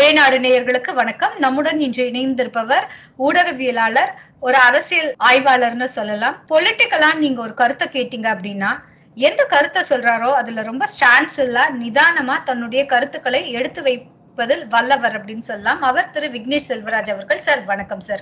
ஒரே நாடு நேயர்களுக்கு வணக்கம் நம்முடன் இன்று இணைந்திருப்பவர் ஊடகவியலாளர் ஒரு அரசியல் ஆய்வாளர்னு சொல்லலாம் பொலிட்டிக்கலா நீங்க ஒரு கருத்தை கேட்டீங்க அப்படின்னா எந்த கருத்தை சொல்றாரோ அதுல ரொம்ப ஸ்டான்ஸ்ஃபுல்லா நிதானமா தன்னுடைய கருத்துக்களை எடுத்து வைப்பதில் வல்லவர் அப்படின்னு சொல்லலாம் அவர் திரு விக்னேஷ் செல்வராஜ் அவர்கள் சார் வணக்கம் சார்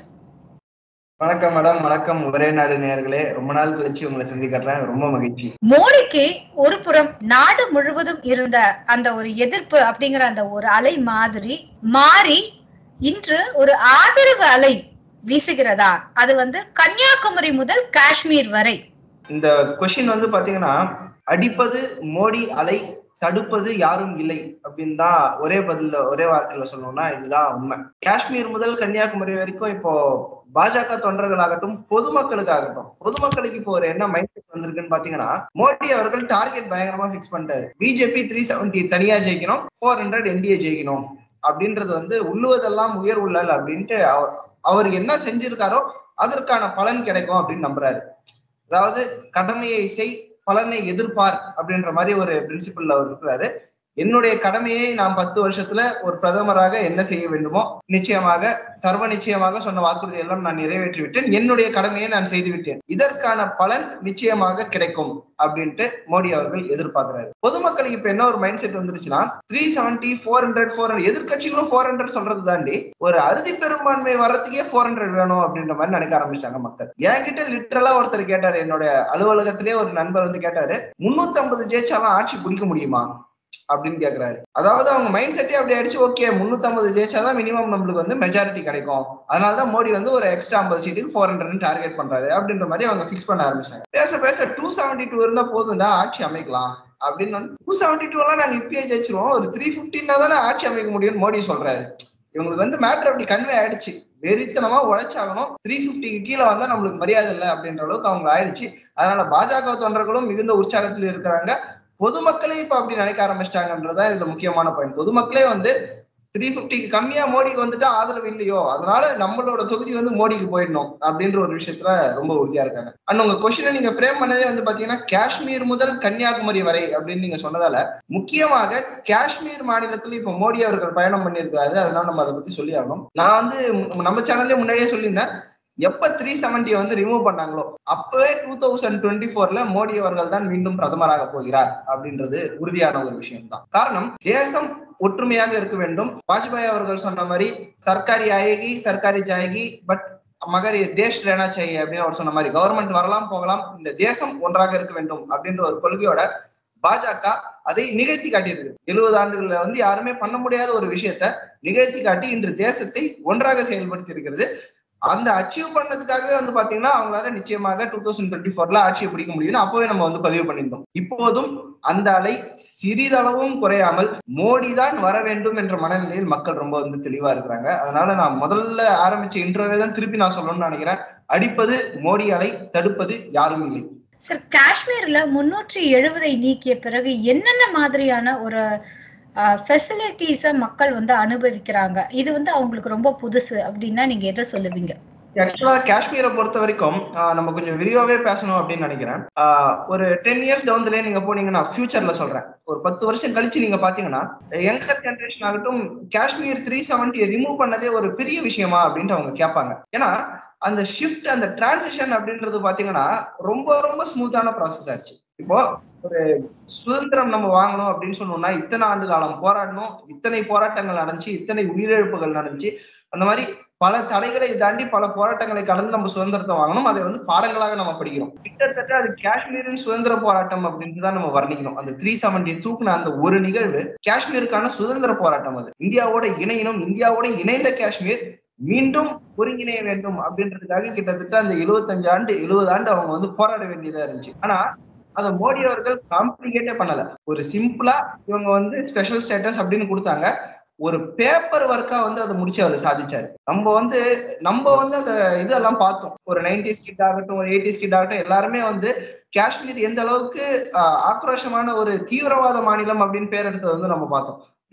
வணக்கம் மேடம் வணக்கம் ஒரே நாடு நேயர்களே ரொம்ப நாள் கழிச்சு உங்களை சந்திக்கிறேன் ரொம்ப மகிழ்ச்சி மோடிக்கு ஒரு புறம் நாடு முழுவதும் இருந்த அந்த ஒரு எதிர்ப்பு அப்படிங்கிற அந்த ஒரு அலை மாதிரி மாறி இன்று ஒரு ஆதரவு அலை வீசுகிறதா அது வந்து கன்னியாகுமரி முதல் காஷ்மீர் வரை இந்த கொஷின் வந்து பாத்தீங்கன்னா அடிப்பது மோடி அலை தடுப்பது யாரும் இல்லை அப்படின்னு தான் ஒரே பதில ஒரே வார்த்தையில சொல்லணும்னா இதுதான் உண்மை காஷ்மீர் முதல் கன்னியாகுமரி வரைக்கும் இப்போ பாஜக தொண்டர்களாகட்டும் பொதுமக்களுக்காகட்டும் பொதுமக்களுக்கு இப்போ ஒரு என்ன மைண்ட் செட் வந்திருக்குன்னு பாத்தீங்கன்னா மோடி அவர்கள் டார்கெட் பயங்கரமா பிக்ஸ் பண்ணிட்டாரு பிஜேபி த்ரீ செவன்டி தனியா ஜெயிக்கணும் ஃபோர் ஹண்ட்ரட் என்டிஏ ஜெயிக்கணும் அப்படின்றது வந்து உள்ளுவதெல்லாம் உயர் உள்ளல் அப்படின்ட்டு அவர் அவர் என்ன செஞ்சிருக்காரோ அதற்கான பலன் கிடைக்கும் அப்படின்னு நம்புறாரு அதாவது கடமையை செய் பலனை எதிர்பார் அப்படின்ற மாதிரி ஒரு பிரின்சிபல்ல அவர் இருக்கிறாரு என்னுடைய கடமையை நான் பத்து வருஷத்துல ஒரு பிரதமராக என்ன செய்ய வேண்டுமோ நிச்சயமாக சர்வ நிச்சயமாக சொன்ன வாக்குறுதி எல்லாம் நான் நிறைவேற்றி விட்டேன் என்னுடைய கடமையை நான் செய்து விட்டேன் இதற்கான பலன் நிச்சயமாக கிடைக்கும் அப்படின்ட்டு மோடி அவர்கள் எதிர்பார்க்கிறாரு பொதுமக்களுக்கு இப்ப என்ன ஒரு மைண்ட் செட் வந்துருச்சுன்னா three seventy four hundred four hundred எதிர்கட்சிகளும் ஃபோர் ஹண்ட்ரட் சொல்றது தாண்டி ஒரு அறுதி பெரும்பான்மை வர்றதுக்கே ஃபோர் ஹண்ட்ரட் வேணும் அப்படின்ற மாதிரி நினைக்க ஆரம்பிச்சிட்டாங்க மக்கள் என்கிட்ட லிட்டரலா ஒருத்தர் கேட்டாரு என்னோட அலுவலகத்திலே ஒரு நண்பர் வந்து கேட்டாரு முன்னூத்தி ஐம்பது ஜெயிச்சாலும் ஆட்சி பிடிக்க முடியுமா அப்படின்னு கேக்குறாரு அதாவது அவங்க மைண்ட் செட்டே அப்படி ஆயிடுச்சு ஓகே முன்னூத்தி ஐம்பது ஜெயிச்சாதான் மினிமம் நம்மளுக்கு வந்து மெஜாரிட்டி கிடைக்கும் அதனாலதான் மோடி வந்து ஒரு எக்ஸ்ட்ரா ஐம்பது சீட்டுக்கு ஃபோர் ஹண்ட்ரட் டார்கெட் பண்றாரு அப்படின்ற மாதிரி அவங்க பிக்ஸ் பண்ண ஆரம்பிச்சாங்க பேச பேச டூ செவன்டி டூ இருந்தா போதும்டா ஆட்சி அமைக்கலாம் அப்படின்னு டூ செவன்டி டூ எல்லாம் நாங்க இப்பயே ஜெயிச்சிருவோம் ஒரு த்ரீ பிப்டின்னா தானே ஆட்சி அமைக்க முடியும்னு மோடி சொல்றாரு இவங்களுக்கு வந்து மேட்ரு அப்படி கன்வே ஆயிடுச்சு வெறித்தனமா உழைச்சாகணும் த்ரீ பிப்டிக்கு கீழே வந்தா நம்மளுக்கு மரியாதை இல்லை அப்படின்ற அளவுக்கு அவங்க ஆயிடுச்சு அதனால பாஜக தொண்டர்களும் மிகுந்த உற்சாகத்தில் இருக்கிறாங்க பொதுமக்களே இப்ப அப்படி நினைக்க ஆரம்பிச்சிட்டாங்கன்றதான் இதுல முக்கியமான பாயிண்ட் பொதுமக்களே வந்து த்ரீ பிப்டிக்கு கம்மியா மோடிக்கு வந்துட்டு ஆதரவு இல்லையோ அதனால நம்மளோட தொகுதி வந்து மோடிக்கு போயிடணும் அப்படின்ற ஒரு விஷயத்துல ரொம்ப உறுதியா இருக்காங்க அண்ட் உங்க கொஸ்டினை நீங்க ஃப்ரேம் பண்ணதே வந்து பாத்தீங்கன்னா காஷ்மீர் முதல் கன்னியாகுமரி வரை அப்படின்னு நீங்க சொன்னதால முக்கியமாக காஷ்மீர் மாநிலத்துல இப்ப மோடி அவர்கள் பயணம் பண்ணியிருக்காரு அதனால நம்ம அதை பத்தி சொல்லி ஆகணும் நான் வந்து நம்ம சேனல்லே முன்னாடியே சொல்லியிருந்தேன் எப்ப த்ரீ செவன்டியை வந்து ரிமூவ் பண்ணாங்களோ அப்பவே டூ தௌசண்ட் டுவெண்ட்டி ஃபோர்ல மோடி அவர்கள் தான் மீண்டும் பிரதமராக போகிறார் அப்படின்றது உறுதியான ஒரு விஷயம் தான் காரணம் தேசம் ஒற்றுமையாக இருக்க வேண்டும் வாஜ்பாய் அவர்கள் சொன்ன மாதிரி சர்க்காரி ஆயகி சர்க்காரி ஜாயகி பட் மகர் தேஷ் ரேனா சாய் அப்படின்னு அவர் சொன்ன மாதிரி கவர்மெண்ட் வரலாம் போகலாம் இந்த தேசம் ஒன்றாக இருக்க வேண்டும் அப்படின்ற ஒரு கொள்கையோட பாஜக அதை நிகழ்த்தி காட்டியிருக்கு எழுபது ஆண்டுகள்ல வந்து யாருமே பண்ண முடியாத ஒரு விஷயத்த நிகழ்த்தி காட்டி இன்று தேசத்தை ஒன்றாக செயல்படுத்தி இருக்கிறது அந்த அச்சீவ் பண்ணதுக்காகவே வந்து பாத்தீங்கன்னா அவங்களால நிச்சயமாக டூ தௌசண்ட் டுவெண்ட்டி ஃபோர்ல ஆட்சியை பிடிக்க முடியும்னு அப்பவே நம்ம வந்து பதிவு பண்ணியிருந்தோம் இப்போதும் அந்த அலை சிறிதளவும் குறையாமல் மோடி தான் வர வேண்டும் என்ற மனநிலையில் மக்கள் ரொம்ப வந்து தெளிவா இருக்கிறாங்க அதனால நான் முதல்ல ஆரம்பிச்ச இன்டர்வே தான் திருப்பி நான் சொல்லணும்னு நினைக்கிறேன் அடிப்பது மோடி அலை தடுப்பது யாரும் இல்லை சார் காஷ்மீர்ல முன்னூற்றி எழுபதை நீக்கிய பிறகு என்னென்ன மாதிரியான ஒரு ஃபெசிலிட்டிஸை மக்கள் வந்து அனுபவிக்கிறாங்க இது வந்து அவங்களுக்கு ரொம்ப புதுசு அப்படின்னா நீங்க எதை சொல்லுவீங்க ஆக்சுவலா காஷ்மீரை பொறுத்த வரைக்கும் நம்ம கொஞ்சம் விரிவாவே பேசணும் அப்படின்னு நினைக்கிறேன் ஒரு டென் இயர்ஸ் டவுன்லயே நீங்க போனீங்கன்னா ஃபியூச்சர்ல சொல்றேன் ஒரு பத்து வருஷம் கழிச்சு நீங்க பாத்தீங்கன்னா யங்கர் ஜென்ரேஷன் ஆகட்டும் காஷ்மீர் த்ரீ செவன்டியை ரிமூவ் பண்ணதே ஒரு பெரிய விஷயமா அப்படின்ட்டு அவங்க கேட்பாங்க ஏன்னா அந்த ஷிஃப்ட் அந்த டிரான்சிஷன் அப்படின்றது பாத்தீங்கன்னா ரொம்ப ரொம்ப ஸ்மூத்தான ப்ராசஸ் ஆச்சு இப்போ ஒரு சுதந்திரம் நம்ம வாங்கணும் அப்படின்னு சொன்னோம்னா இத்தனை ஆண்டு காலம் போராடணும் இத்தனை போராட்டங்கள் நடந்துச்சு இத்தனை உயிரிழப்புகள் நடந்துச்சு அந்த மாதிரி பல தடைகளை தாண்டி பல போராட்டங்களை கடந்து நம்ம சுதந்திரத்தை வாங்கணும் அதை வந்து பாடங்களாக நம்ம படிக்கிறோம் கிட்டத்தட்ட அது காஷ்மீரின் சுதந்திர போராட்டம் அப்படின்னு தான் நம்ம வர்ணிக்கணும் அந்த த்ரீ செவன்டி தூக்குன அந்த ஒரு நிகழ்வு காஷ்மீருக்கான சுதந்திர போராட்டம் அது இந்தியாவோட இணையணும் இந்தியாவோட இணைந்த காஷ்மீர் மீண்டும் ஒருங்கிணைய வேண்டும் அப்படின்றதுக்காக கிட்டத்தட்ட அந்த எழுபத்தஞ்சு ஆண்டு எழுபது ஆண்டு அவங்க வந்து போராட வேண்டியதா இருந்துச்சு ஆனா அதை மோடி அவர்கள் காம்ப்ளிகேட்டே பண்ணல ஒரு சிம்பிளா இவங்க வந்து ஸ்பெஷல் ஸ்டேட்டஸ் அப்படின்னு கொடுத்தாங்க ஒரு பேப்பர் ஒர்க்கா வந்து அதை முடிச்சு அவர் சாதிச்சாரு நம்ம வந்து நம்ம வந்து அந்த இதெல்லாம் பார்த்தோம் ஒரு நைன்டிஸ் கிட் ஆகட்டும் ஒரு எயிட்டிஸ் கிட் ஆகட்டும் எல்லாருமே வந்து காஷ்மீர் எந்த அளவுக்கு ஆக்ரோஷமான ஒரு தீவிரவாத மாநிலம் அப்படின்னு பேர் எடுத்தது வந்து நம்ம பார்த்தோம்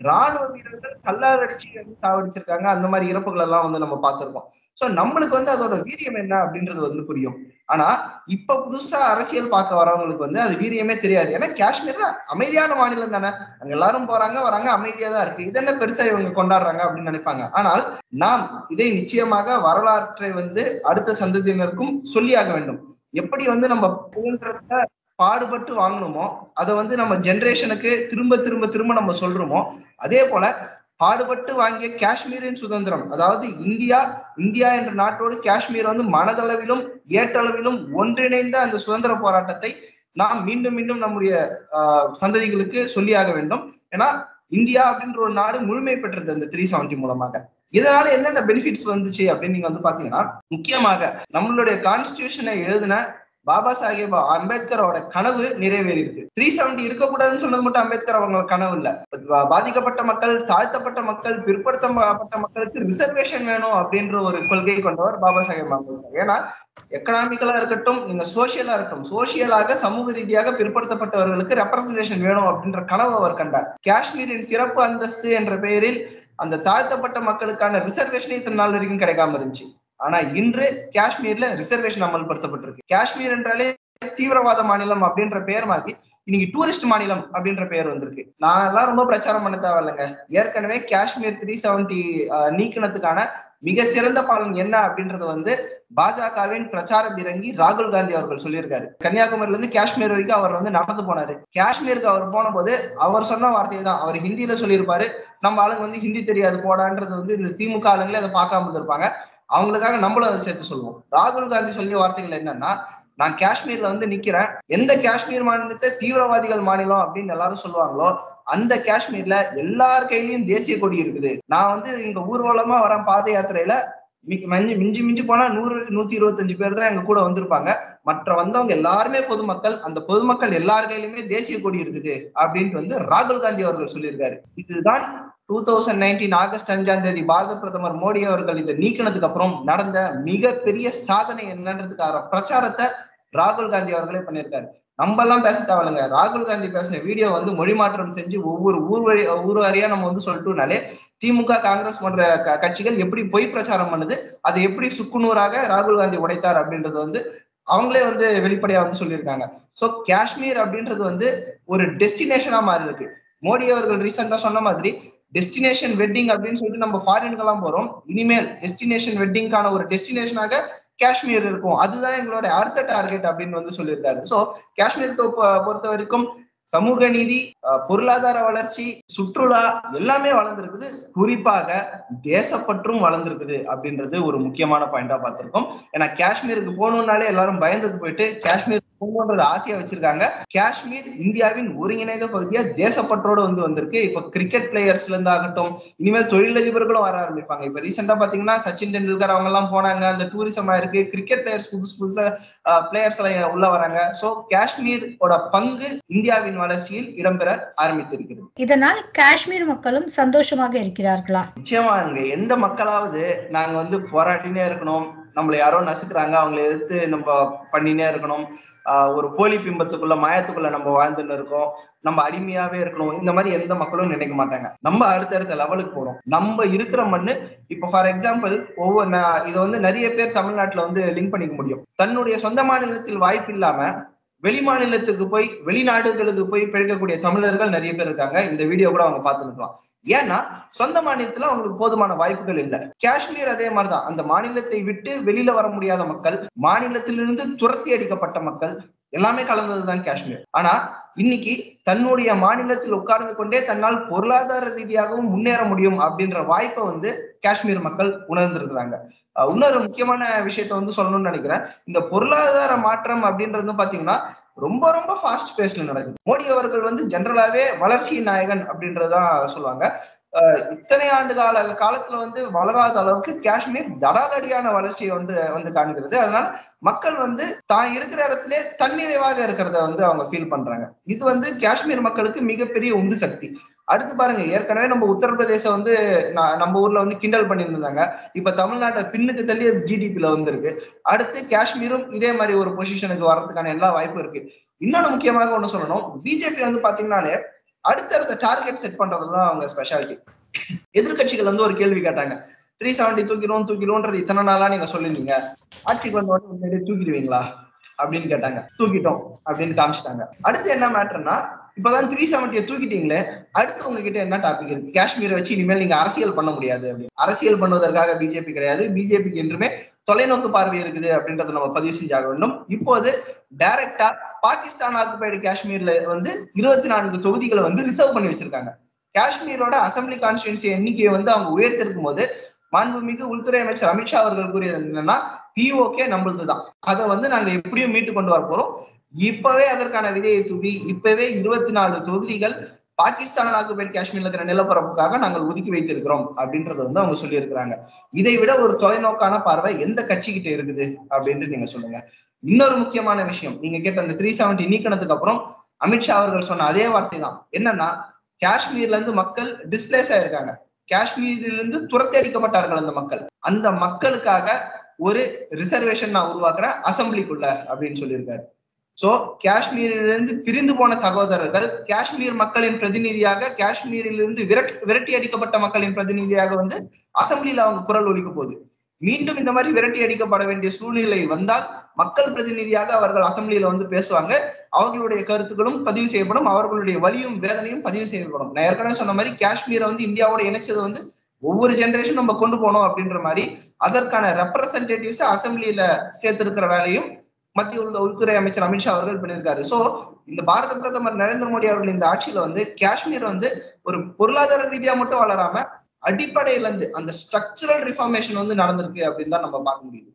ராணுவ வீரர்கள் கல்லால் அடிச்சு வந்து சாவடிச்சிருக்காங்க அந்த மாதிரி இறப்புகள் எல்லாம் வந்து நம்ம பார்த்திருக்கோம் சோ நம்மளுக்கு வந்து அதோட வீரியம் என்ன அப்படின்றது வந்து புரியும் ஆனா இப்ப புதுசா அரசியல் பார்க்க வரவங்களுக்கு வந்து அது வீரியமே தெரியாது ஏன்னா காஷ்மீர் அமைதியான மாநிலம் தானே அங்க எல்லாரும் போறாங்க வராங்க அமைதியா தான் இருக்கு இது என்ன பெருசா இவங்க கொண்டாடுறாங்க அப்படின்னு நினைப்பாங்க ஆனால் நாம் இதை நிச்சயமாக வரலாற்றை வந்து அடுத்த சந்ததியினருக்கும் சொல்லியாக வேண்டும் எப்படி வந்து நம்ம சுதந்திரத்தை பாடுபட்டு வாங்கணுமோ அதை வந்து நம்ம ஜென்ரேஷனுக்கு திரும்ப திரும்ப திரும்ப நம்ம சொல்றோமோ அதே போல பாடுபட்டு வாங்கிய காஷ்மீரின் சுதந்திரம் அதாவது இந்தியா இந்தியா என்ற நாட்டோடு காஷ்மீர் வந்து மனதளவிலும் ஏற்றளவிலும் ஒன்றிணைந்த அந்த சுதந்திர போராட்டத்தை நாம் மீண்டும் மீண்டும் நம்முடைய ஆஹ் சந்ததிகளுக்கு சொல்லியாக வேண்டும் ஏன்னா இந்தியா அப்படின்ற ஒரு நாடு முழுமை பெற்றது அந்த த்ரீ செவன்டி மூலமாக இதனால என்னென்ன பெனிஃபிட்ஸ் வந்துச்சு அப்படின்னு நீங்க வந்து பாத்தீங்கன்னா முக்கியமாக நம்மளுடைய கான்ஸ்டியூஷனை எழுதின பாபா சாஹேப் அம்பேத்கரோட கனவு நிறைவேறி இருக்கு த்ரீ செவன்டி இருக்கக்கூடாதுன்னு சொன்னது மட்டும் அம்பேத்கர் அவங்க கனவு இல்ல பா- பாதிக்கப்பட்ட மக்கள் தாழ்த்தப்பட்ட மக்கள் பிற்படுத்தப்பட்ட மக்களுக்கு ரிசர்வேஷன் வேணும் அப்படின்ற ஒரு கொள்கை கொண்டவர் பாபா சாஹேப் அம்பேத்கர் ஏன்னா எக்கனாமிக்கலா இருக்கட்டும் நீங்க சோசியலா இருக்கட்டும் சோசியலாக சமூக ரீதியாக பிற்படுத்தப்பட்டவர்களுக்கு ரெப்ரசன்டேஷன் வேணும் அப்படின்ற கனவு அவர் கண்டார் காஷ்மீரின் சிறப்பு அந்தஸ்து என்ற பெயரில் அந்த தாழ்த்தப்பட்ட மக்களுக்கான ரிசர்வேஷனே இத்தனை நாள் வரைக்கும் கிடைக்காம இருந்துச்சு ஆனா இன்று காஷ்மீர்ல ரிசர்வேஷன் அமல்படுத்தப்பட்டிருக்கு காஷ்மீர் என்றாலே தீவிரவாத மாநிலம் அப்படின்ற பெயர் மாத்தி இன்னைக்கு டூரிஸ்ட் மாநிலம் அப்படின்ற பெயர் வந்திருக்கு நான் எல்லாம் ரொம்ப பிரச்சாரம் பண்ண தேவையில்லைங்க ஏற்கனவே காஷ்மீர் த்ரீ செவன்டி நீக்கினதுக்கான மிக சிறந்த பலன் என்ன அப்படின்றது வந்து பாஜகவின் பிரச்சார பீரங்கி ராகுல் காந்தி அவர்கள் சொல்லியிருக்காரு கன்னியாகுமரியில இருந்து காஷ்மீர் வரைக்கும் அவர் வந்து நடந்து போனாரு காஷ்மீருக்கு அவர் போன போது அவர் சொன்ன வார்த்தை தான் அவர் ஹிந்தியில சொல்லியிருப்பாரு நம்ம ஆளுங்க வந்து ஹிந்தி தெரியாது போடான்றது வந்து இந்த திமுக ஆளுங்களே அதை பார்க்காம இருந்திருப்பாங்க அவங்களுக்காக நம்மளும் அதை சேர்த்து சொல்லுவோம் ராகுல் காந்தி சொல்லிய வார்த்தைகள் என்னன்னா நான் காஷ்மீர்ல வந்து நிக்கிறேன் எந்த காஷ்மீர் மாநிலத்தை தீவிரவாதிகள் மாநிலம் அப்படின்னு எல்லாரும் சொல்லுவாங்களோ அந்த காஷ்மீர்ல எல்லார் கையிலயும் தேசிய கொடி இருக்குது நான் வந்து இங்க ஊர்வலமா வரேன் பாத யாத்திரையில மி- மஞ்சி மிஞ்சி மிஞ்சி போனா நூறு நூத்தி இருபத்தஞ்சு பேர் தான் எங்க கூட வந்திருப்பாங்க மற்ற வந்தவங்க எல்லாருமே பொதுமக்கள் அந்த பொதுமக்கள் எல்லார் கையிலுமே தேசிய கொடி இருக்குது அப்படின்ட்டு வந்து ராகுல் காந்தி அவர்கள் சொல்லியிருக்காரு இதுதான் டூ தௌசண்ட் நைன்டீன் ஆகஸ்ட் அஞ்சாம் தேதி பாரத பிரதமர் மோடி அவர்கள் இதை நீக்கினதுக்கு அப்புறம் நடந்த மிகப்பெரிய சாதனை என்னன்றதுக்கான பிரச்சாரத்தை ராகுல் காந்தி அவர்களே பண்ணியிருக்காரு நம்ம எல்லாம் பேச தேவையில்லைங்க ராகுல் காந்தி பேசின வீடியோ வந்து மொழி மாற்றம் செஞ்சு ஒவ்வொரு ஊர் வழி ஊர் வாரியா நம்ம வந்து சொல்லிட்டோம்னாலே திமுக காங்கிரஸ் போன்ற க- கட்சிகள் எப்படி பொய் பிரச்சாரம் பண்ணுது அதை எப்படி சுக்குநூறாக ராகுல் காந்தி உடைத்தார் அப்படின்றது வந்து அவங்களே வந்து வெளிப்படையா வந்து சொல்லியிருக்காங்க சோ காஷ்மீர் அப்படின்றது வந்து ஒரு டெஸ்டினேஷனா மாறி இருக்கு மோடி அவர்கள் ரீசெண்டா சொன்ன மாதிரி டெஸ்டினேஷன் வெட்டிங் அப்படின்னு சொல்லிட்டு நம்ம ஃபாரினுக்கெல்லாம் போறோம் இனிமேல் டெஸ்டினேஷன் வெட்டிங்கான ஒரு டெஸ்டினேஷனாக காஷ்மீர் இருக்கும் அதுதான் எங்களோட அடுத்த டார்கெட் அப்படின்னு வந்து சொல்லியிருக்காரு சோ காஷ்மீருக்கு பொ- பொறுத்த வரைக்கும் சமூக நீதி அஹ், பொருளாதார வளர்ச்சி சுற்றுலா எல்லாமே வளர்ந்திருக்குது குறிப்பாக தேசப்பற்றும் வளர்ந்திருக்குது அப்படின்றது ஒரு முக்கியமான பாயிண்டா பார்த்திருக்கோம் ஏன்னா காஷ்மீருக்கு போகணும்னாலே எல்லாரும் பயந்தது போயிட்டு காஷ்மீர் போகணுன்றது ஆசையா வச்சிருக்காங்க காஷ்மீர் இந்தியாவின் ஒருங்கிணைந்த பகுதியா தேசப்பற்றோடு வந்து வந்திருக்கு இப்ப கிரிக்கெட் பிளேயர்ஸ்ல இருந்து ஆகட்டும் இனிமேல் தொழிலதிபர்களும் வர ஆரம்பிப்பாங்க இப்ப ரீசெண்டா பாத்தீங்கன்னா சச்சின் டெண்டுல்கர் அவங்க எல்லாம் போனாங்க அந்த டூரிசமா இருக்கு கிரிக்கெட் பிளேயர்ஸ் புதுசு புதுசா பிளேயர்ஸ் எல்லாம் உள்ள வராங்க சோ காஷ்மீரோட பங்கு இந்தியாவின் வளர்ச்சியில் இடம்பெற ஆரம்பித்திருக்கிறது இதனால் காஷ்மீர் மக்களும் சந்தோஷமாக இருக்கிறார்களா நிச்சயமா இங்க எந்த மக்களாவது நாங்க வந்து போராட்டினே இருக்கணும் நம்மள யாரோ நசுக்குறாங்க அவங்களை எதிர்த்து நம்ம பண்ணினே இருக்கணும் ஆஹ் ஒரு போலி பிம்பத்துக்குள்ள மாயத்துக்குள்ள நம்ம வாழ்ந்துன்னு இருக்கோம் நம்ம அடிமையாவே இருக்கணும் இந்த மாதிரி எந்த மக்களும் நினைக்க மாட்டாங்க நம்ம அடுத்தடுத்த லெவலுக்கு போறோம் நம்ம இருக்கிற மண்ணு இப்ப ஃபார் எக்ஸாம்பிள் ஒவ்வொரு நான் இதை வந்து நிறைய பேர் தமிழ்நாட்டுல வந்து லிங்க் பண்ணிக்க முடியும் தன்னுடைய சொந்த மாநிலத்தில் வாய்ப்பு இல்லாம வெளி மாநிலத்துக்கு போய் வெளிநாடுகளுக்கு போய் பிழைக்கக்கூடிய தமிழர்கள் நிறைய பேர் இருக்காங்க இந்த வீடியோ கூட அவங்க பார்த்துருக்கலாம் ஏன்னா சொந்த மாநிலத்துல அவங்களுக்கு போதுமான வாய்ப்புகள் இல்ல காஷ்மீர் அதே மாதிரிதான் அந்த மாநிலத்தை விட்டு வெளியில வர முடியாத மக்கள் மாநிலத்திலிருந்து துரத்தி அடிக்கப்பட்ட மக்கள் எல்லாமே கலந்ததுதான் காஷ்மீர் ஆனா இன்னைக்கு தன்னுடைய மாநிலத்தில் உட்கார்ந்து கொண்டே தன்னால் பொருளாதார ரீதியாகவும் முன்னேற முடியும் அப்படின்ற வாய்ப்பை வந்து காஷ்மீர் மக்கள் உணர்ந்திருக்கிறாங்க அஹ் இன்னொரு முக்கியமான விஷயத்த வந்து சொல்லணும்னு நினைக்கிறேன் இந்த பொருளாதார மாற்றம் அப்படின்றது பாத்தீங்கன்னா ரொம்ப ரொம்ப ஃபாஸ்ட் பேஸ்ல நடக்குது மோடி அவர்கள் வந்து ஜென்ரலாவே வளர்ச்சி நாயகன் அப்படின்றதான் சொல்லுவாங்க அஹ் இத்தனை ஆண்டு கால காலத்துல வந்து வளராத அளவுக்கு காஷ்மீர் தடாலடியான வளர்ச்சியை வந்து வந்து காண்கிறது அதனால மக்கள் வந்து தான் இருக்கிற இடத்துல தன்னிறைவாக இருக்கிறத வந்து அவங்க ஃபீல் பண்றாங்க இது வந்து காஷ்மீர் மக்களுக்கு மிகப்பெரிய உந்து சக்தி அடுத்து பாருங்க ஏற்கனவே நம்ம உத்தரப்பிரதேசம் வந்து ந- நம்ம ஊர்ல வந்து கிண்டல் பண்ணிட்டு இருந்தாங்க இப்ப தமிழ்நாட்டை பின்னுக்கு தள்ளி அது ஜிடிபில வந்திருக்கு அடுத்து காஷ்மீரும் இதே மாதிரி ஒரு பொசிஷனுக்கு வர்றதுக்கான எல்லா வாய்ப்பும் இருக்கு இன்னொன்னு முக்கியமாக ஒண்ணு சொல்லணும் பிஜேபி வந்து பாத்தீங்கன்னாலே அடுத்தடுத்த டார்கெட் செட் பண்றதுதான் அவங்க ஸ்பெஷாலிட்டி எதிர்கட்சிகள் வந்து ஒரு கேள்வி கேட்டாங்க த்ரீ செவன்டி தூக்கிடுவோம் தூக்கிடுவோன்றது இத்தனை நாளா நீங்க சொல்லிருந்தீங்க ஆட்சிக்கு வந்த உடனே முன்னாடியே தூக்கிடுவீங்களா அப்படின்னு கேட்டாங்க தூக்கிட்டோம் அப்படின்னு காமிச்சிட்டாங்க அடுத்து என்ன மேட்டர்னா இப்பதான் த்ரீ செவன்டியை தூக்கிட்டீங்களே அடுத்து உங்ககிட்ட என்ன டாபிக் இருக்கு காஷ்மீரை வச்சு இனிமேல் நீங்க அரசியல் பண்ண முடியாது அப்படின்னு அரசியல் பண்ணுவதற்காக பிஜேபி கிடையாது பிஜேபிக்கு என்றுமே தொலைநோக்கு பார்வை இருக்குது அப்படின்றத நம்ம பதிவு செஞ்சாக வேண்டும் இப்போது டைரக்டா பாகிஸ்தான் ஆக்குபைடு காஷ்மீர்ல வந்து இருபத்தி நான்கு தொகுதிகளை வந்து ரிசர்வ் பண்ணி வச்சிருக்காங்க காஷ்மீரோட அசம்பிளி கான்ஸ்டியூன்சி எண்ணிக்கையை வந்து அவங்க உயர்த்திருக்கும் போது மாண்புமிகு உள்துறை அமைச்சர் அமித்ஷா அவர்கள் கூறியது என்னன்னா பிஓகே நம்மளது தான் அதை வந்து நாங்க எப்படியும் மீட்டு கொண்டு வர போறோம் இப்பவே அதற்கான விதையை தூவி இப்பவே இருபத்தி நாலு தொகுதிகள் பாகிஸ்தான் ஆக்குபைட் காஷ்மீர்ல இருக்கிற நிலப்பரப்புக்காக நாங்கள் ஒதுக்கி வைத்திருக்கிறோம் அப்படின்றத வந்து அவங்க சொல்லியிருக்கிறாங்க இதை விட ஒரு தொலைநோக்கான பார்வை எந்த கட்சி கிட்ட இருக்குது அப்படின்ட்டு நீங்க சொல்லுங்க இன்னொரு முக்கியமான விஷயம் நீங்க கேட்ட அந்த த்ரீ செவன்டி நீக்கினதுக்கு அப்புறம் அமித்ஷா அவர்கள் சொன்ன அதே வார்த்தை தான் என்னன்னா காஷ்மீர்ல இருந்து மக்கள் டிஸ்பிளேஸ் ஆயிருக்காங்க காஷ்மீரிலிருந்து துரத்தி அடிக்கப்பட்டார்கள் அந்த மக்கள் அந்த மக்களுக்காக ஒரு ரிசர்வேஷன் நான் உருவாக்குறேன் அசம்பிளிக்குள்ள அப்படின்னு சொல்லியிருக்காரு சோ காஷ்மீரிலிருந்து பிரிந்து போன சகோதரர்கள் காஷ்மீர் மக்களின் பிரதிநிதியாக காஷ்மீரிலிருந்து விரட் விரட்டி அடிக்கப்பட்ட மக்களின் பிரதிநிதியாக வந்து அசம்பிளியில அவங்க குரல் ஒலிக்க போகுது மீண்டும் இந்த மாதிரி விரட்டி அடிக்கப்பட வேண்டிய சூழ்நிலை வந்தால் மக்கள் பிரதிநிதியாக அவர்கள் அசம்பிளியில வந்து பேசுவாங்க அவர்களுடைய கருத்துக்களும் பதிவு செய்யப்படும் அவர்களுடைய வலியும் வேதனையும் பதிவு செய்யப்படும் நான் ஏற்கனவே சொன்ன மாதிரி காஷ்மீரை வந்து இந்தியாவோட இணைச்சது வந்து ஒவ்வொரு ஜெனரேஷன் நம்ம கொண்டு போனோம் அப்படின்ற மாதிரி அதற்கான ரெப்ரசன்டேட்டிவ்ஸ் அசம்பிளியில சேர்த்திருக்கிற வேலையும் மத்திய உள்ள உள்துறை அமைச்சர் அமித்ஷா அவர்கள் பண்ணியிருக்காரு சோ இந்த பாரத பிரதமர் நரேந்திர மோடி அவர்கள் இந்த ஆட்சியில வந்து காஷ்மீர் வந்து ஒரு பொருளாதார ரீதியா மட்டும் வளராம அடிப்படையில இருந்து அந்த ஸ்ட்ரக்சரல் ரிஃபார்மேஷன் வந்து நடந்திருக்கு அப்படின்னு தான் நம்ம பார்க்க முடியுது